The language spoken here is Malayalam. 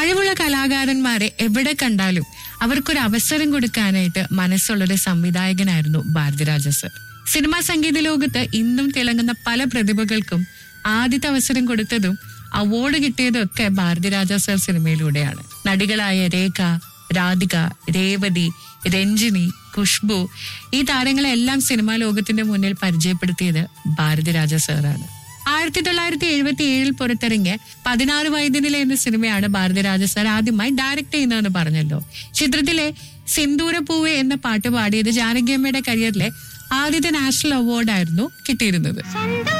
കഴിവുള്ള കലാകാരന്മാരെ എവിടെ കണ്ടാലും അവർക്കൊരു അവസരം കൊടുക്കാനായിട്ട് മനസ്സുള്ളൊരു സംവിധായകനായിരുന്നു ഭാരതിരാജ സർ സിനിമാ സംഗീത ലോകത്ത് ഇന്നും തിളങ്ങുന്ന പല പ്രതിഭകൾക്കും ആദ്യത്തെ അവസരം കൊടുത്തതും അവാർഡ് കിട്ടിയതും ഒക്കെ ഭാരതിരാജ സർ സിനിമയിലൂടെയാണ് നടികളായ രേഖ രാധിക രേവതി രഞ്ജിനി ഖുഷ്ബു ഈ താരങ്ങളെല്ലാം സിനിമാ ലോകത്തിന്റെ മുന്നിൽ പരിചയപ്പെടുത്തിയത് ഭാരതിരാജ സാറാണ് ആയിരത്തി തൊള്ളായിരത്തി എഴുപത്തി ഏഴിൽ പുറത്തിറങ്ങിയ പതിനാറ് വൈദ്യനിലെ എന്ന സിനിമയാണ് ഭാരതിരാജ സാർ ആദ്യമായി ഡയറക്ട് ചെയ്യുന്നതെന്ന് പറഞ്ഞല്ലോ ചിത്രത്തിലെ സിന്ദൂരപ്പൂവ് എന്ന പാട്ട് പാടിയത് ജാനകിയമ്മയുടെ കരിയറിലെ ആദ്യത്തെ നാഷണൽ അവാർഡായിരുന്നു കിട്ടിയിരുന്നത്